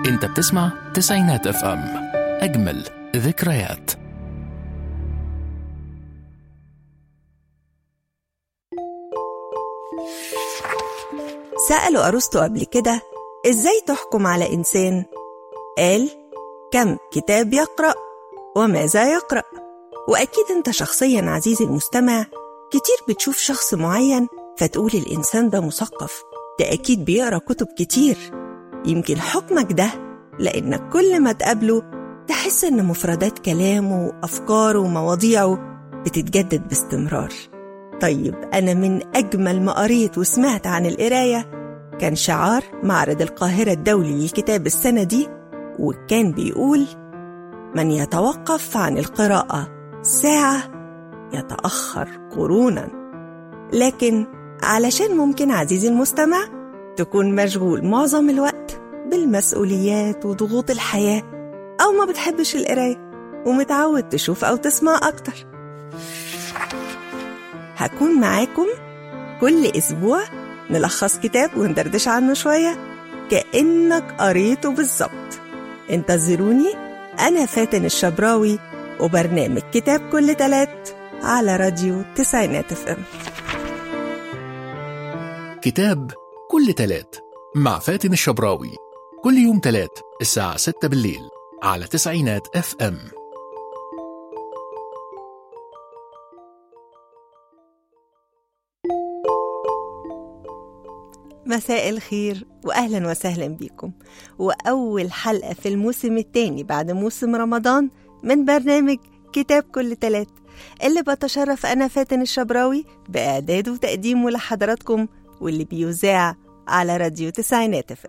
انت بتسمع تسعينات اف ام اجمل ذكريات سألوا أرسطو قبل كده إزاي تحكم على إنسان؟ قال كم كتاب يقرأ وماذا يقرأ وأكيد أنت شخصيا عزيزي المستمع كتير بتشوف شخص معين فتقول الإنسان ده مثقف ده أكيد بيقرأ كتب كتير يمكن حكمك ده لأنك كل ما تقابله تحس إن مفردات كلامه وأفكاره ومواضيعه بتتجدد باستمرار طيب أنا من أجمل ما قريت وسمعت عن القراية كان شعار معرض القاهرة الدولي للكتاب السنة دي وكان بيقول من يتوقف عن القراءة ساعة يتأخر قرونا لكن علشان ممكن عزيزي المستمع تكون مشغول معظم الوقت بالمسؤوليات وضغوط الحياة أو ما بتحبش القراية ومتعود تشوف أو تسمع أكتر هكون معاكم كل أسبوع نلخص كتاب وندردش عنه شوية كأنك قريته بالظبط انتظروني أنا فاتن الشبراوي وبرنامج كتاب كل تلات على راديو تسعينات اف ام كتاب كل تلات مع فاتن الشبراوي كل يوم تلات الساعة 6 بالليل على تسعينات اف ام مساء الخير واهلا وسهلا بيكم واول حلقه في الموسم الثاني بعد موسم رمضان من برنامج كتاب كل تلات اللي بتشرف انا فاتن الشبراوي باعداده وتقديمه لحضراتكم واللي بيذاع على راديو تسعينات اف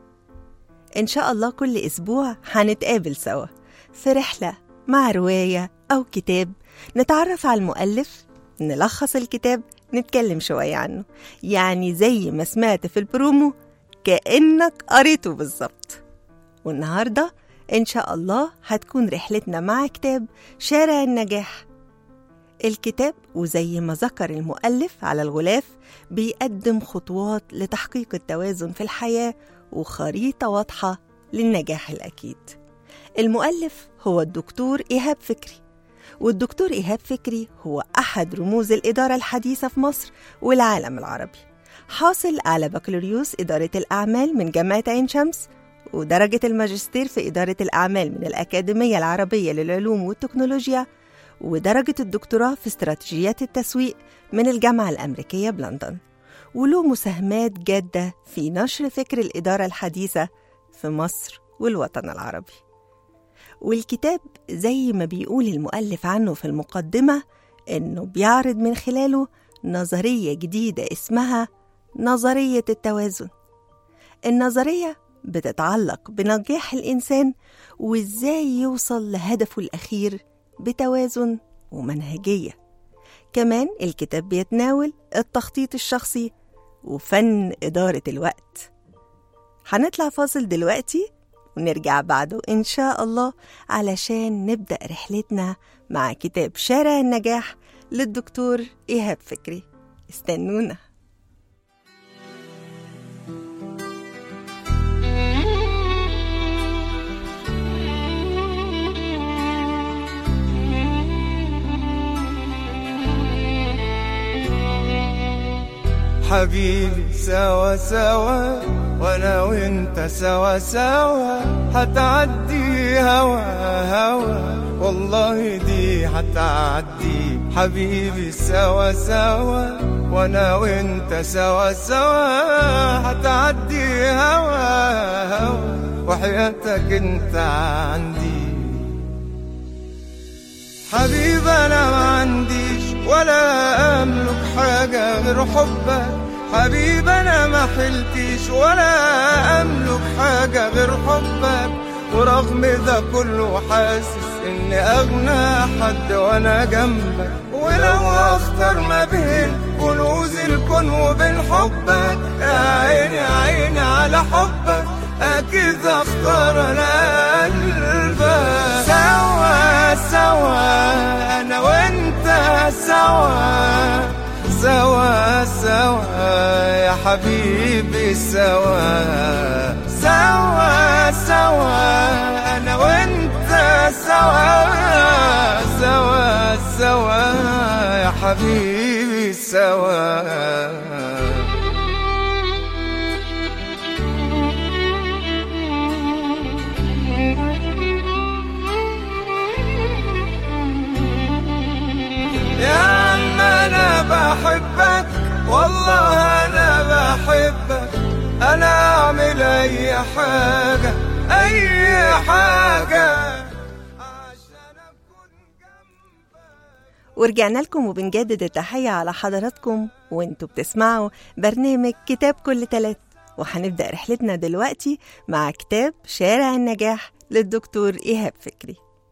ان شاء الله كل اسبوع هنتقابل سوا في رحله مع روايه او كتاب نتعرف على المؤلف نلخص الكتاب نتكلم شوية عنه يعني زي ما سمعت في البرومو كأنك قريته بالظبط والنهاردة إن شاء الله هتكون رحلتنا مع كتاب شارع النجاح الكتاب وزي ما ذكر المؤلف على الغلاف بيقدم خطوات لتحقيق التوازن في الحياة وخريطة واضحة للنجاح الأكيد المؤلف هو الدكتور إيهاب فكري والدكتور إيهاب فكري هو أحد رموز الإدارة الحديثة في مصر والعالم العربي حاصل على بكالوريوس إدارة الأعمال من جامعة عين شمس ودرجة الماجستير في إدارة الأعمال من الأكاديمية العربية للعلوم والتكنولوجيا ودرجة الدكتوراه في استراتيجيات التسويق من الجامعة الأمريكية بلندن وله مساهمات جادة في نشر فكر الإدارة الحديثة في مصر والوطن العربي والكتاب زي ما بيقول المؤلف عنه في المقدمة إنه بيعرض من خلاله نظرية جديدة اسمها نظرية التوازن النظرية بتتعلق بنجاح الإنسان وإزاي يوصل لهدفه الأخير بتوازن ومنهجية كمان الكتاب بيتناول التخطيط الشخصي وفن إدارة الوقت هنطلع فاصل دلوقتي ونرجع بعده إن شاء الله علشان نبدأ رحلتنا مع كتاب شارع النجاح للدكتور إيهاب فكري استنونا حبيبي سوا سوا وانا وانت سوا سوا هتعدي هوا هوا والله دي هتعدي حبيبي سوا سوا وانا وانت سوا سوا هتعدي هوا هوا وحياتك انت عندي حبيبي انا ما عنديش ولا املك حاجه غير حبك حبيبي انا ما حلتش ولا املك حاجه غير حبك ورغم ده كله حاسس اني اغنى حد وانا جنبك ولو اختار ما بين كنوز الكون وبين حبك يا عيني يا عيني على حبك اكيد اختار انا قلبك سوا سوا انا وانت سوا سوا سوا يا حبيبي سوا سوا سوا سوا أنا وأنت سوا سوا سوا يا حبيبي سوا يا عم انا بحبك والله انا بحبك انا اعمل اي حاجة اي حاجة عشان اكون جنبك ورجعنا لكم وبنجدد التحية على حضراتكم وانتوا بتسمعوا برنامج كتاب كل تلات وهنبدأ رحلتنا دلوقتي مع كتاب شارع النجاح للدكتور إيهاب فكري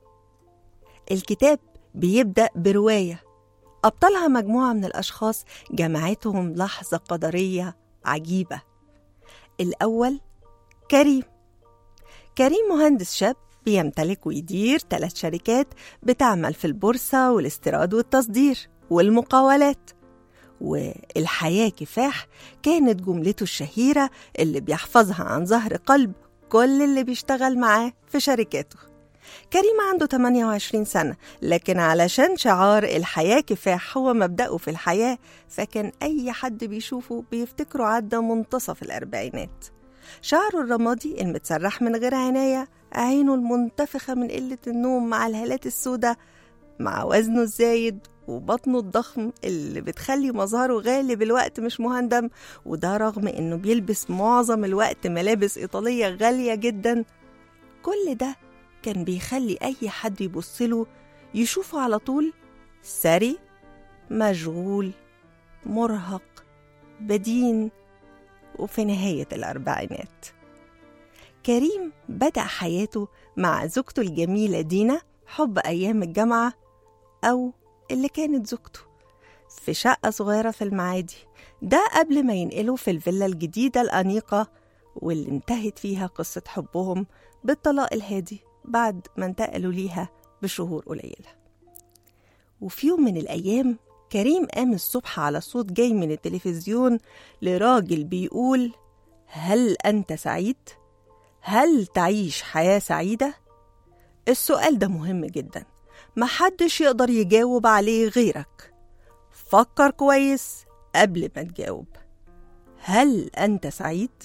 الكتاب بيبدأ برواية أبطلها مجموعة من الأشخاص جمعتهم لحظة قدرية عجيبة الأول كريم كريم مهندس شاب بيمتلك ويدير ثلاث شركات بتعمل في البورصة والاستيراد والتصدير والمقاولات والحياة كفاح كانت جملته الشهيرة اللي بيحفظها عن ظهر قلب كل اللي بيشتغل معاه في شركاته كريم عنده 28 سنة لكن علشان شعار الحياة كفاح هو مبدأه في الحياة فكان أي حد بيشوفه بيفتكره عدى منتصف الأربعينات شعره الرمادي المتسرح من غير عناية عينه المنتفخة من قلة النوم مع الهالات السوداء مع وزنه الزايد وبطنه الضخم اللي بتخلي مظهره غالب الوقت مش مهندم وده رغم انه بيلبس معظم الوقت ملابس ايطالية غالية جدا كل ده كان بيخلي اي حد يبصله يشوفه على طول ثري مشغول مرهق بدين وفي نهاية الأربعينات كريم بدأ حياته مع زوجته الجميلة دينا حب أيام الجامعة أو اللي كانت زوجته في شقة صغيرة في المعادي ده قبل ما ينقلوا في الفيلا الجديدة الأنيقة واللي انتهت فيها قصة حبهم بالطلاق الهادي بعد ما انتقلوا ليها بشهور قليلة وفي يوم من الأيام كريم قام الصبح على صوت جاي من التلفزيون لراجل بيقول هل أنت سعيد؟ هل تعيش حياة سعيدة؟ السؤال ده مهم جدا محدش يقدر يجاوب عليه غيرك فكر كويس قبل ما تجاوب هل أنت سعيد؟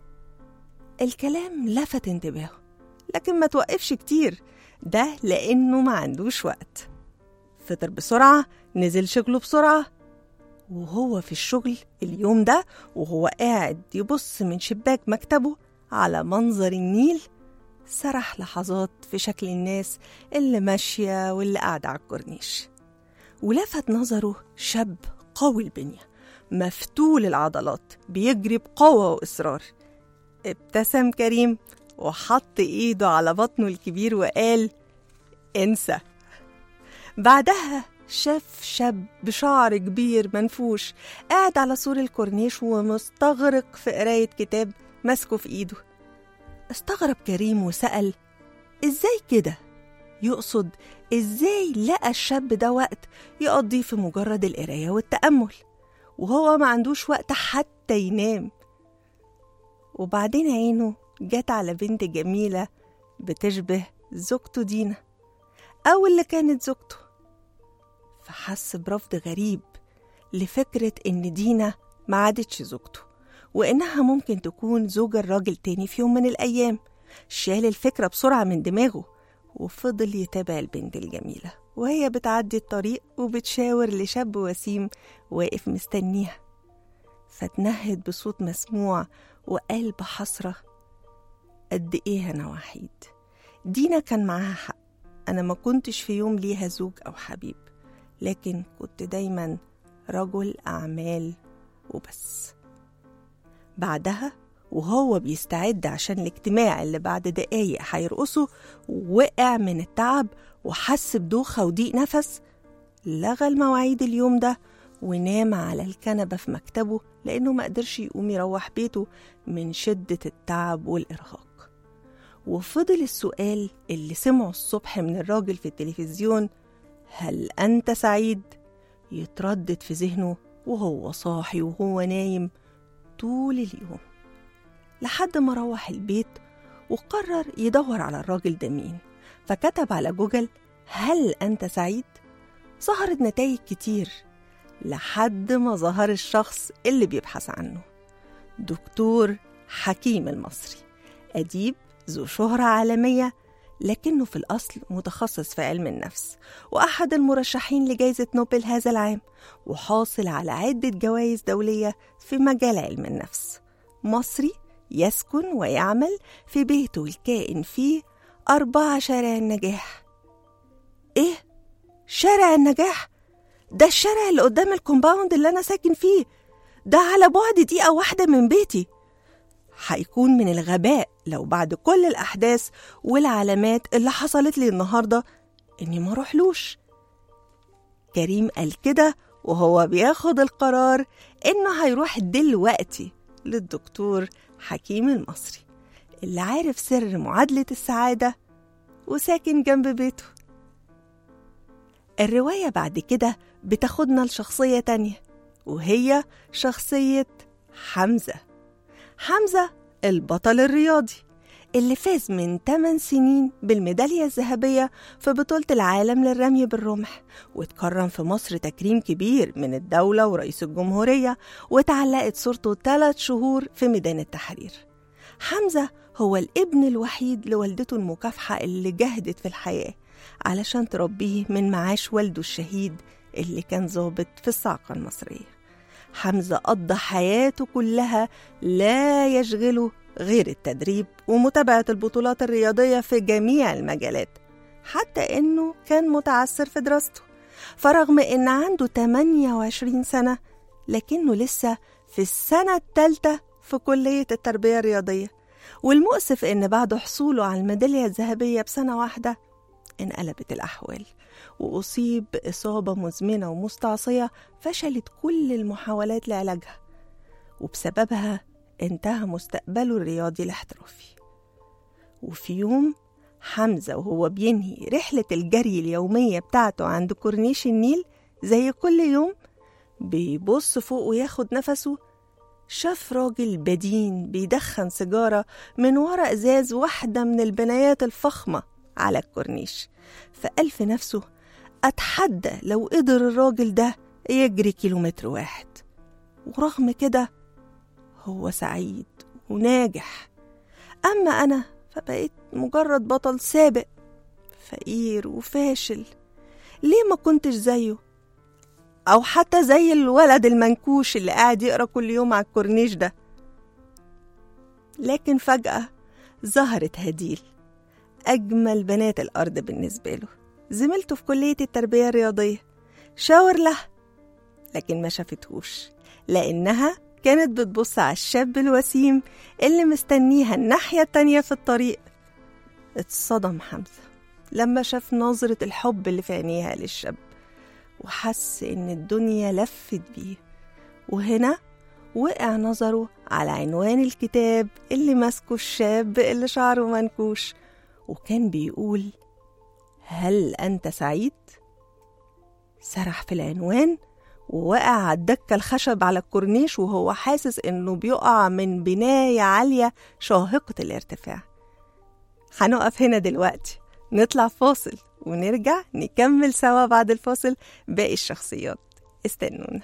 الكلام لفت انتباهه لكن ما توقفش كتير ده لأنه ما عندوش وقت فطر بسرعة نزل شغله بسرعة وهو في الشغل اليوم ده وهو قاعد يبص من شباك مكتبه على منظر النيل سرح لحظات في شكل الناس اللي ماشية واللي قاعدة على الكورنيش ولفت نظره شاب قوي البنية مفتول العضلات بيجري بقوة وإصرار ابتسم كريم وحط إيده على بطنه الكبير وقال انسى بعدها شاف شاب بشعر كبير منفوش قاعد على سور الكورنيش ومستغرق في قراية كتاب ماسكه في إيده استغرب كريم وسأل إزاي كده؟ يقصد إزاي لقى الشاب ده وقت يقضيه في مجرد القراية والتأمل وهو ما عندوش وقت حتى ينام وبعدين عينه جت على بنت جميلة بتشبه زوجته دينا أو اللي كانت زوجته فحس برفض غريب لفكرة إن دينا ما عادتش زوجته وإنها ممكن تكون زوجة الراجل تاني في يوم من الأيام شال الفكرة بسرعة من دماغه وفضل يتابع البنت الجميلة وهي بتعدي الطريق وبتشاور لشاب وسيم واقف مستنيها فتنهد بصوت مسموع وقال بحسرة قد إيه أنا وحيد دينا كان معاها حق أنا ما كنتش في يوم ليها زوج أو حبيب لكن كنت دايما رجل أعمال وبس بعدها وهو بيستعد عشان الاجتماع اللي بعد دقايق هيرقصه وقع من التعب وحس بدوخة وضيق نفس لغى المواعيد اليوم ده ونام على الكنبة في مكتبه لأنه ما قدرش يقوم يروح بيته من شدة التعب والإرهاق وفضل السؤال اللي سمعه الصبح من الراجل في التلفزيون هل أنت سعيد؟ يتردد في ذهنه وهو صاحي وهو نايم طول اليوم لحد ما روح البيت وقرر يدور على الراجل ده مين فكتب على جوجل هل أنت سعيد؟ ظهرت نتائج كتير لحد ما ظهر الشخص اللي بيبحث عنه دكتور حكيم المصري أديب ذو شهرة عالمية لكنه في الأصل متخصص في علم النفس وأحد المرشحين لجائزة نوبل هذا العام وحاصل على عدة جوائز دولية في مجال علم النفس مصري يسكن ويعمل في بيته الكائن فيه أربعة شارع النجاح إيه؟ شارع النجاح؟ ده الشارع اللي قدام الكومباوند اللي أنا ساكن فيه ده على بعد دقيقة واحدة من بيتي هيكون من الغباء لو بعد كل الأحداث والعلامات اللي حصلت لي النهاردة إني ما روحلوش كريم قال كده وهو بياخد القرار إنه هيروح دلوقتي للدكتور حكيم المصري اللي عارف سر معادلة السعادة وساكن جنب بيته الرواية بعد كده بتاخدنا لشخصية تانية وهي شخصية حمزة حمزة البطل الرياضي اللي فاز من 8 سنين بالميدالية الذهبية في بطولة العالم للرمي بالرمح واتكرم في مصر تكريم كبير من الدولة ورئيس الجمهورية واتعلقت صورته ثلاث شهور في ميدان التحرير حمزة هو الابن الوحيد لوالدته المكافحة اللي جهدت في الحياة علشان تربيه من معاش والده الشهيد اللي كان ضابط في الصاعقة المصرية حمزة قضى حياته كلها لا يشغله غير التدريب ومتابعة البطولات الرياضية في جميع المجالات حتى إنه كان متعثر في دراسته فرغم إن عنده 28 سنة لكنه لسه في السنة الثالثة في كلية التربية الرياضية والمؤسف إن بعد حصوله على الميدالية الذهبية بسنة واحدة انقلبت الأحوال وأصيب بإصابة مزمنة ومستعصية فشلت كل المحاولات لعلاجها وبسببها انتهى مستقبله الرياضي الاحترافي وفي يوم حمزة وهو بينهي رحلة الجري اليومية بتاعته عند كورنيش النيل زي كل يوم بيبص فوق وياخد نفسه شاف راجل بدين بيدخن سيجارة من ورا إزاز واحدة من البنايات الفخمة على الكورنيش فقال في نفسه أتحدى لو قدر الراجل ده يجري كيلومتر واحد ورغم كده هو سعيد وناجح أما أنا فبقيت مجرد بطل سابق فقير وفاشل ليه ما كنتش زيه أو حتى زي الولد المنكوش اللي قاعد يقرأ كل يوم على الكورنيش ده لكن فجأة ظهرت هديل أجمل بنات الأرض بالنسبة له زميلته في كلية التربية الرياضية شاور له لكن ما شافتهوش لأنها كانت بتبص على الشاب الوسيم اللي مستنيها الناحية التانية في الطريق اتصدم حمزة لما شاف نظرة الحب اللي في عينيها للشاب وحس إن الدنيا لفت بيه وهنا وقع نظره على عنوان الكتاب اللي ماسكه الشاب اللي شعره منكوش وكان بيقول هل أنت سعيد؟ سرح في العنوان ووقع على الدكة الخشب على الكورنيش وهو حاسس إنه بيقع من بناية عالية شاهقة الارتفاع هنقف هنا دلوقتي نطلع فاصل ونرجع نكمل سوا بعد الفاصل باقي الشخصيات استنونا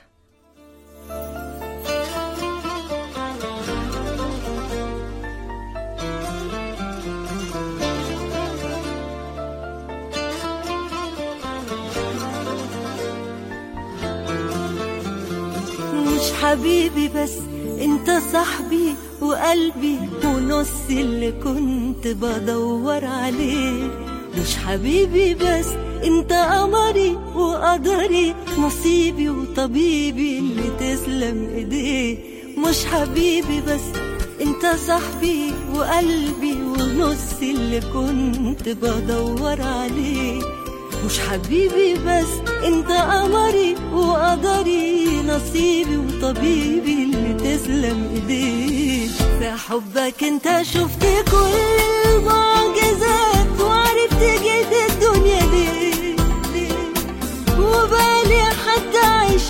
مش حبيبي بس انت صاحبي وقلبي ونص اللي كنت بدور عليه مش حبيبي بس انت قمري وقدري نصيبي وطبيبي اللي تسلم ايديه مش حبيبي بس انت صاحبي وقلبي ونص اللي كنت بدور عليه مش حبيبي بس انت قمري وقدري نصيبي وطبيبي اللي تسلم ايديك في حبك انت شفت كل المعجزات وعرفت جيت الدنيا ليه ليه وبالي حد عايش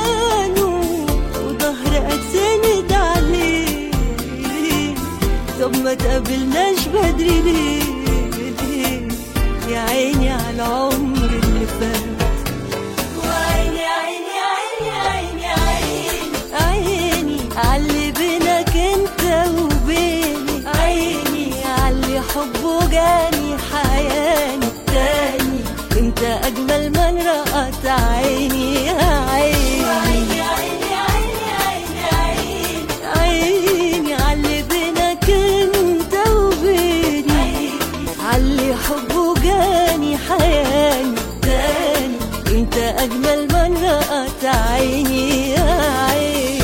عشانه وظهر اتسند عليه طب طب ما تقابلناش بدري ليه ليه يا عيني على العمر اللي فات وعيني عيني عيني عيني عيني عيني عاللي بينك انت وبيني عيني عاللي حبه جاني حياني تاني انت اجمل من رأت عيني يا عيني عيني عيني عيني عيني عيني عاللي بينك انت وبيني عاللي حبه جاني حياني تاني انت اجمل من رأت عيني يا عيني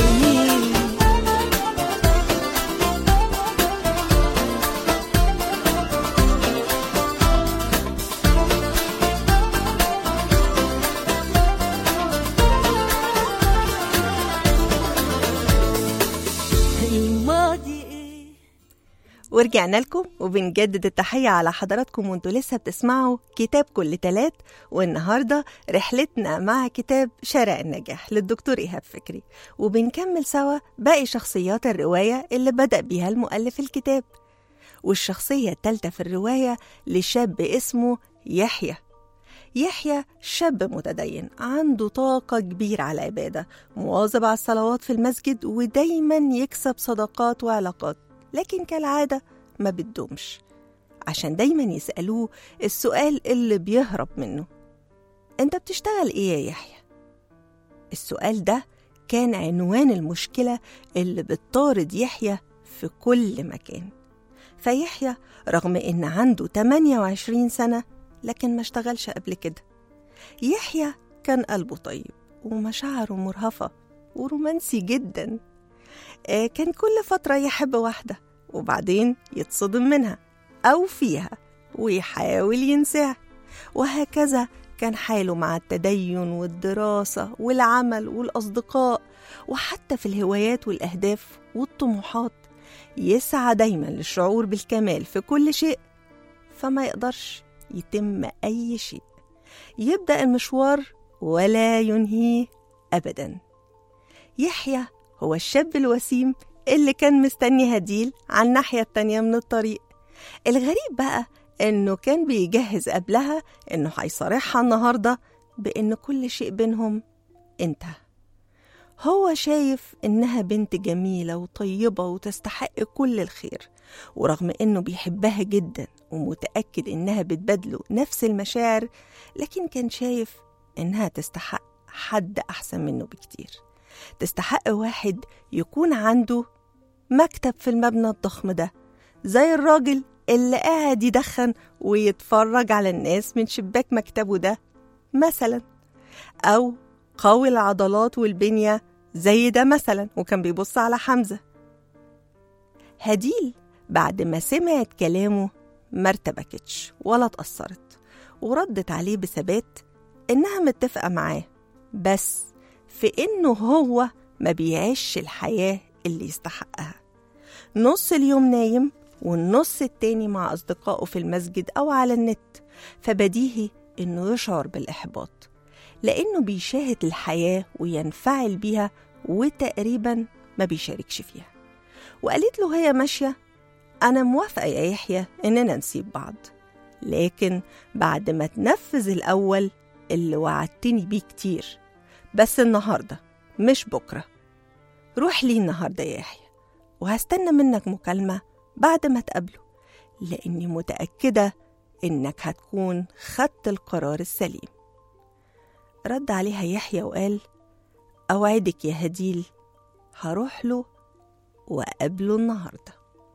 الماضي ايه ورجعنا لكم وبنجدد التحية على حضراتكم وانتوا لسه بتسمعوا كتاب كل تلات والنهاردة رحلتنا مع كتاب شارع النجاح للدكتور إيهاب فكري وبنكمل سوا باقي شخصيات الرواية اللي بدأ بيها المؤلف الكتاب والشخصية التالتة في الرواية لشاب اسمه يحيى يحيى شاب متدين عنده طاقة كبيرة على العبادة مواظب على الصلوات في المسجد ودايما يكسب صداقات وعلاقات لكن كالعادة ما بتدومش عشان دايما يسألوه السؤال اللي بيهرب منه انت بتشتغل ايه يا يحيى؟ السؤال ده كان عنوان المشكلة اللي بتطارد يحيى في كل مكان فيحيى رغم إن عنده 28 سنة لكن ما اشتغلش قبل كده يحيى كان قلبه طيب ومشاعره مرهفة ورومانسي جدا آه، كان كل فترة يحب واحدة وبعدين يتصدم منها أو فيها ويحاول ينساها وهكذا كان حاله مع التدين والدراسة والعمل والأصدقاء وحتى في الهوايات والأهداف والطموحات يسعى دايما للشعور بالكمال في كل شيء فما يقدرش يتم أي شيء يبدأ المشوار ولا ينهيه أبدا يحيى هو الشاب الوسيم اللي كان مستني هديل على الناحية التانية من الطريق الغريب بقى إنه كان بيجهز قبلها إنه هيصارحها النهاردة بإن كل شيء بينهم انتهى هو شايف إنها بنت جميلة وطيبة وتستحق كل الخير ورغم إنه بيحبها جدا ومتأكد إنها بتبادله نفس المشاعر لكن كان شايف إنها تستحق حد أحسن منه بكتير تستحق واحد يكون عنده مكتب في المبنى الضخم ده زي الراجل اللي قاعد يدخن ويتفرج على الناس من شباك مكتبه ده مثلا أو قوي العضلات والبنية زي ده مثلا وكان بيبص على حمزة هديل بعد ما سمعت كلامه ما ارتبكتش ولا اتأثرت وردت عليه بثبات إنها متفقة معاه بس في إنه هو ما بيعيش الحياة اللي يستحقها نص اليوم نايم والنص التاني مع أصدقائه في المسجد أو على النت فبديهي إنه يشعر بالإحباط لأنه بيشاهد الحياة وينفعل بيها وتقريبا ما بيشاركش فيها وقالت له هي ماشية أنا موافقة يا يحيى إننا نسيب بعض لكن بعد ما تنفذ الأول اللي وعدتني بيه كتير بس النهاردة مش بكرة روح لي النهاردة يا يحيى وهستنى منك مكالمة بعد ما تقابله لأني متأكدة إنك هتكون خدت القرار السليم رد عليها يحيى وقال أوعدك يا هديل هروح له وأقابله النهاردة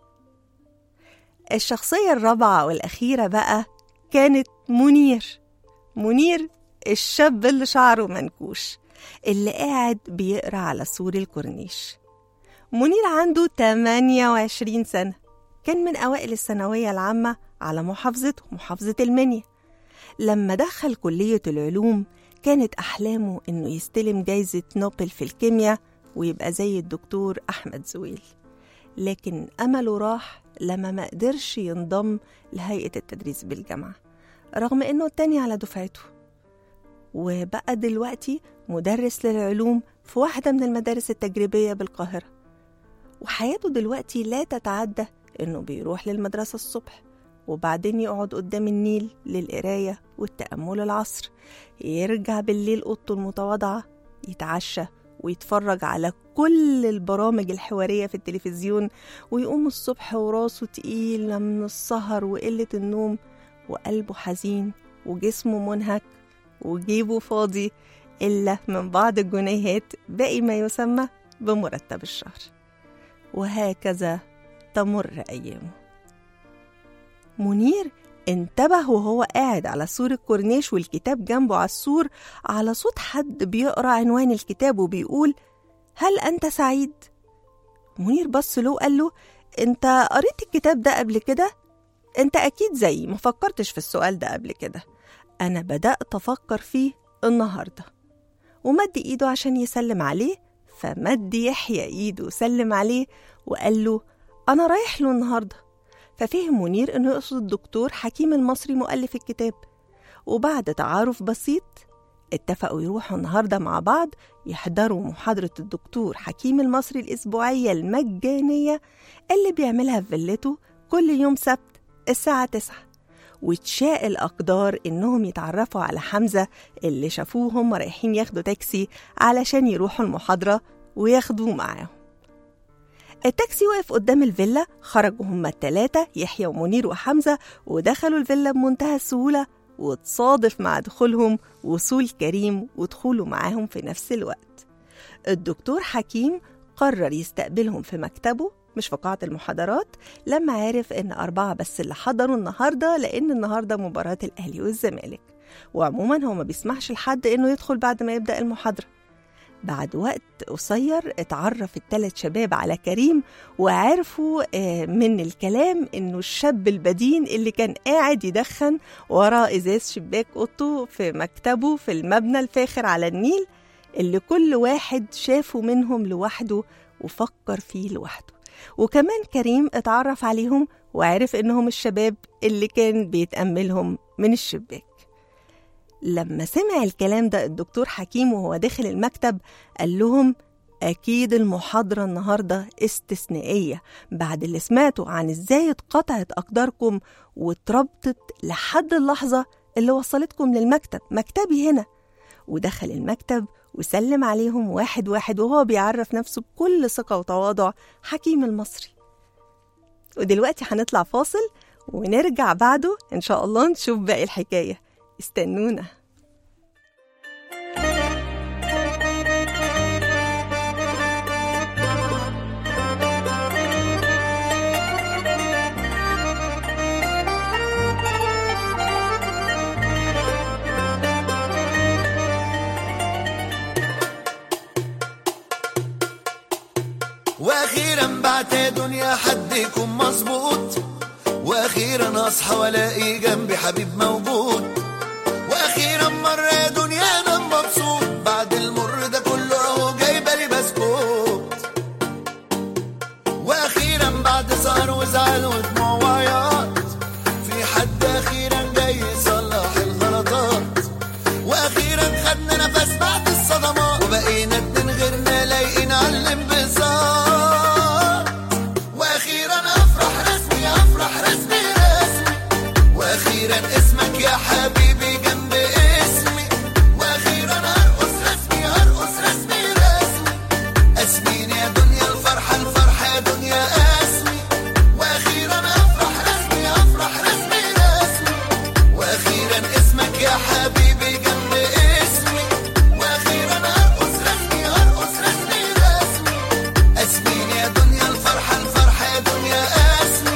الشخصية الرابعة والأخيرة بقى كانت منير منير الشاب اللي شعره منكوش اللي قاعد بيقرا على سور الكورنيش منير عنده 28 سنة كان من أوائل الثانوية العامة على محافظته محافظة المنيا لما دخل كلية العلوم كانت أحلامه إنه يستلم جايزة نوبل في الكيمياء ويبقى زي الدكتور أحمد زويل لكن أمله راح لما ما قدرش ينضم لهيئة التدريس بالجامعة رغم إنه التاني على دفعته وبقى دلوقتي مدرس للعلوم في واحدة من المدارس التجريبية بالقاهرة وحياته دلوقتي لا تتعدى إنه بيروح للمدرسة الصبح وبعدين يقعد قدام النيل للقراية والتأمل العصر يرجع بالليل أوضته المتواضعة يتعشى ويتفرج على كل البرامج الحوارية في التلفزيون ويقوم الصبح وراسه تقيلة من السهر وقلة النوم وقلبه حزين وجسمه منهك وجيبه فاضي إلا من بعض الجنيهات باقي ما يسمى بمرتب الشهر وهكذا تمر أيامه منير انتبه وهو قاعد على سور الكورنيش والكتاب جنبه على السور على صوت حد بيقرا عنوان الكتاب وبيقول هل أنت سعيد؟ منير بص له وقال له أنت قريت الكتاب ده قبل كده؟ أنت أكيد زيي ما فكرتش في السؤال ده قبل كده أنا بدأت أفكر فيه النهاردة ومد إيده عشان يسلم عليه فمد يحيى إيده وسلم عليه وقال له أنا رايح له النهاردة ففهم منير إنه يقصد الدكتور حكيم المصري مؤلف الكتاب وبعد تعارف بسيط اتفقوا يروحوا النهاردة مع بعض يحضروا محاضرة الدكتور حكيم المصري الأسبوعية المجانية اللي بيعملها في فيلته كل يوم سبت الساعة 9 وتشاء الأقدار إنهم يتعرفوا على حمزة اللي شافوه هم رايحين ياخدوا تاكسي علشان يروحوا المحاضرة وياخدوه معاهم التاكسي وقف قدام الفيلا خرجوا هما التلاتة يحيى ومنير وحمزة ودخلوا الفيلا بمنتهى السهولة وتصادف مع دخولهم وصول كريم ودخوله معاهم في نفس الوقت الدكتور حكيم قرر يستقبلهم في مكتبه مش في قاعة المحاضرات لما عرف إن أربعة بس اللي حضروا النهاردة لأن النهاردة مباراة الأهلي والزمالك وعموما هو ما بيسمحش لحد إنه يدخل بعد ما يبدأ المحاضرة بعد وقت قصير اتعرف الثلاث شباب على كريم وعرفوا آه، من الكلام انه الشاب البدين اللي كان قاعد يدخن ورا ازاز شباك اوضته في مكتبه في المبنى الفاخر على النيل اللي كل واحد شافه منهم لوحده وفكر فيه لوحده وكمان كريم اتعرف عليهم وعرف انهم الشباب اللي كان بيتأملهم من الشباك لما سمع الكلام ده الدكتور حكيم وهو داخل المكتب قال لهم أكيد المحاضرة النهاردة استثنائية بعد اللي سمعته عن إزاي اتقطعت أقداركم واتربطت لحد اللحظة اللي وصلتكم للمكتب مكتبي هنا ودخل المكتب وسلم عليهم واحد واحد وهو بيعرف نفسه بكل ثقة وتواضع حكيم المصري ودلوقتي هنطلع فاصل ونرجع بعده إن شاء الله نشوف باقي الحكاية استنونا واخيرا بعت يا دنيا حد يكون مظبوط واخيرا اصحى والاقي جنبي حبيب موجود واخيرا مره يا دنيا انا مبسوط بعد المر ده كله اهو جايبه لي بسكوت واخيرا بعد سهر وزعل ودموع وعياط في حد اخيرا جاي يصلح الغلطات واخيرا خدنا نفس بعد الصدمات وبقينا اتنين غيرنا لايقين على الانبساط واخيرا افرح رسمي افرح رسمي رسمي واخيرا اسمك يا حبيبي جنب اسمي واخيرا ارقص رسمي ارقص رسمي رسمي اسمين يا دنيا الفرحه الفرحه يا دنيا اسمي واخيرا افرح رسمي افرح رسمي رسمي واخيرا اسمك يا حبيبي جنب اسمي واخيرا ارقص رسمي ارقص رسمي رسمي اسمين يا دنيا الفرحه الفرحه يا دنيا اسمي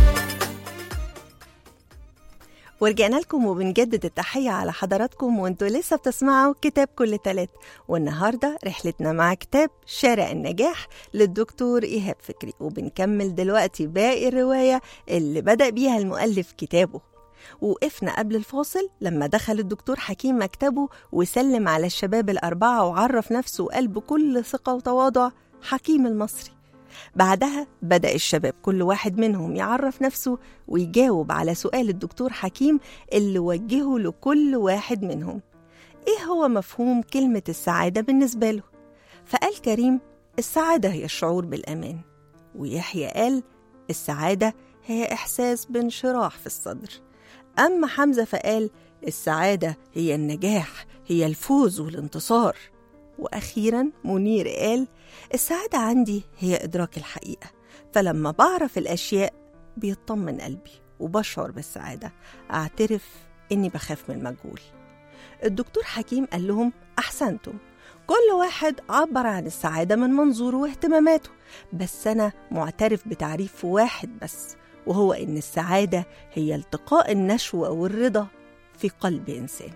ورجعنا لكم وبنجدد التحية على حضراتكم وانتوا لسه بتسمعوا كتاب كل تلات والنهاردة رحلتنا مع كتاب شارع النجاح للدكتور إيهاب فكري وبنكمل دلوقتي باقي الرواية اللي بدأ بيها المؤلف كتابه وقفنا قبل الفاصل لما دخل الدكتور حكيم مكتبه وسلم على الشباب الأربعة وعرف نفسه وقال بكل ثقة وتواضع حكيم المصري بعدها بدأ الشباب كل واحد منهم يعرف نفسه ويجاوب على سؤال الدكتور حكيم اللي وجهه لكل واحد منهم إيه هو مفهوم كلمة السعادة بالنسبة له؟ فقال كريم السعادة هي الشعور بالأمان ويحيى قال السعادة هي إحساس بانشراح في الصدر أما حمزة فقال السعادة هي النجاح هي الفوز والانتصار وأخيرا منير قال السعادة عندي هي إدراك الحقيقة فلما بعرف الأشياء بيطمن قلبي وبشعر بالسعادة أعترف إني بخاف من المجهول الدكتور حكيم قال لهم أحسنتم كل واحد عبر عن السعادة من منظوره واهتماماته بس أنا معترف بتعريف واحد بس وهو إن السعادة هي التقاء النشوة والرضا في قلب إنسان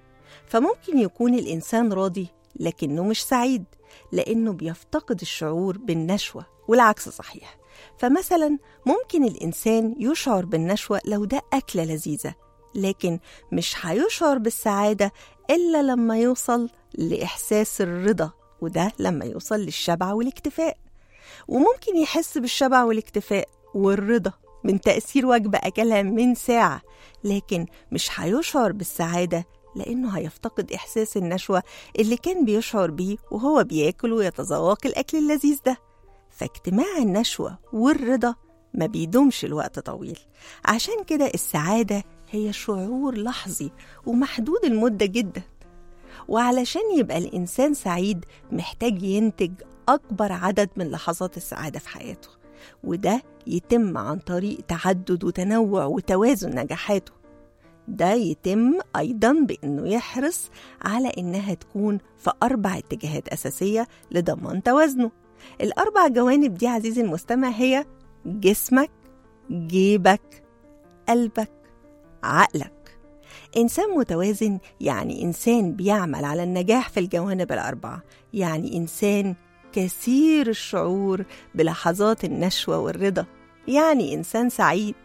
فممكن يكون الإنسان راضي لكنه مش سعيد لأنه بيفتقد الشعور بالنشوة والعكس صحيح فمثلا ممكن الإنسان يشعر بالنشوة لو ده أكلة لذيذة لكن مش هيشعر بالسعادة إلا لما يوصل لإحساس الرضا وده لما يوصل للشبع والاكتفاء وممكن يحس بالشبع والاكتفاء والرضا من تأثير وجبة أكلها من ساعة لكن مش هيشعر بالسعادة لأنه هيفتقد إحساس النشوة اللي كان بيشعر بيه وهو بياكل ويتذوق الأكل اللذيذ ده فاجتماع النشوة والرضا ما بيدومش الوقت طويل عشان كده السعادة هي شعور لحظي ومحدود المدة جدا وعلشان يبقى الإنسان سعيد محتاج ينتج أكبر عدد من لحظات السعادة في حياته وده يتم عن طريق تعدد وتنوع وتوازن نجاحاته ده يتم أيضا بأنه يحرص على إنها تكون في أربع اتجاهات أساسية لضمان توازنه الأربع جوانب دي عزيزي المستمع هي جسمك جيبك قلبك عقلك إنسان متوازن يعني إنسان بيعمل على النجاح في الجوانب الأربعة يعني إنسان كثير الشعور بلحظات النشوة والرضا يعني إنسان سعيد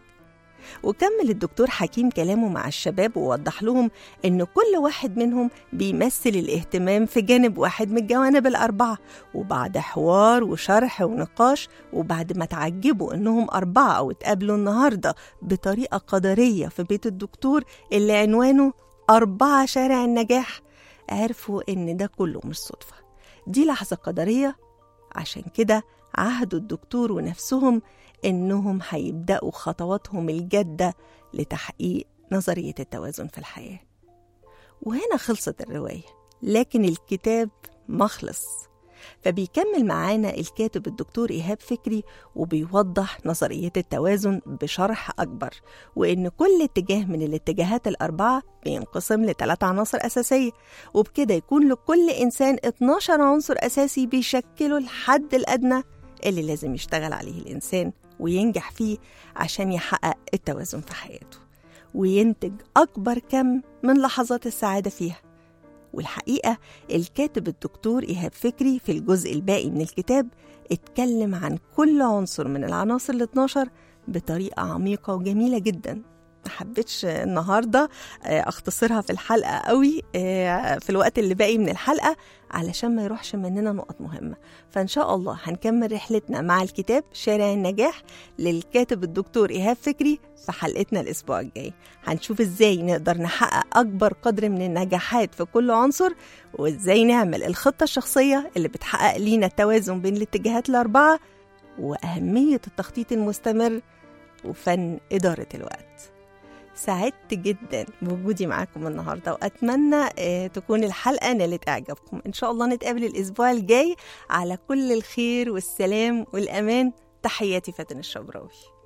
وكمل الدكتور حكيم كلامه مع الشباب ووضح لهم إن كل واحد منهم بيمثل الاهتمام في جانب واحد من الجوانب الأربعة وبعد حوار وشرح ونقاش وبعد ما تعجبوا إنهم أربعة أو اتقابلوا النهاردة بطريقة قدرية في بيت الدكتور اللي عنوانه أربعة شارع النجاح عرفوا إن ده كله مش صدفة دي لحظة قدرية عشان كده عهدوا الدكتور ونفسهم إنهم هيبدأوا خطواتهم الجادة لتحقيق نظرية التوازن في الحياة وهنا خلصت الرواية لكن الكتاب مخلص فبيكمل معانا الكاتب الدكتور إيهاب فكري وبيوضح نظرية التوازن بشرح أكبر وإن كل اتجاه من الاتجاهات الأربعة بينقسم لثلاث عناصر أساسية وبكده يكون لكل إنسان 12 عنصر أساسي بيشكلوا الحد الأدنى اللي لازم يشتغل عليه الإنسان وينجح فيه عشان يحقق التوازن في حياته وينتج أكبر كم من لحظات السعادة فيها والحقيقة الكاتب الدكتور إيهاب فكري في الجزء الباقي من الكتاب اتكلم عن كل عنصر من العناصر ال 12 بطريقة عميقة وجميلة جدا ما حبيتش النهاردة أختصرها في الحلقة قوي في الوقت اللي باقي من الحلقة علشان ما يروحش مننا نقط مهمة فإن شاء الله هنكمل رحلتنا مع الكتاب شارع النجاح للكاتب الدكتور إيهاب فكري في حلقتنا الأسبوع الجاي هنشوف إزاي نقدر نحقق أكبر قدر من النجاحات في كل عنصر وإزاي نعمل الخطة الشخصية اللي بتحقق لينا التوازن بين الاتجاهات الأربعة وأهمية التخطيط المستمر وفن إدارة الوقت سعدت جدا بوجودي معاكم النهارده واتمنى تكون الحلقه نالت اعجابكم ان شاء الله نتقابل الاسبوع الجاي على كل الخير والسلام والامان تحياتي فاتن الشبراوي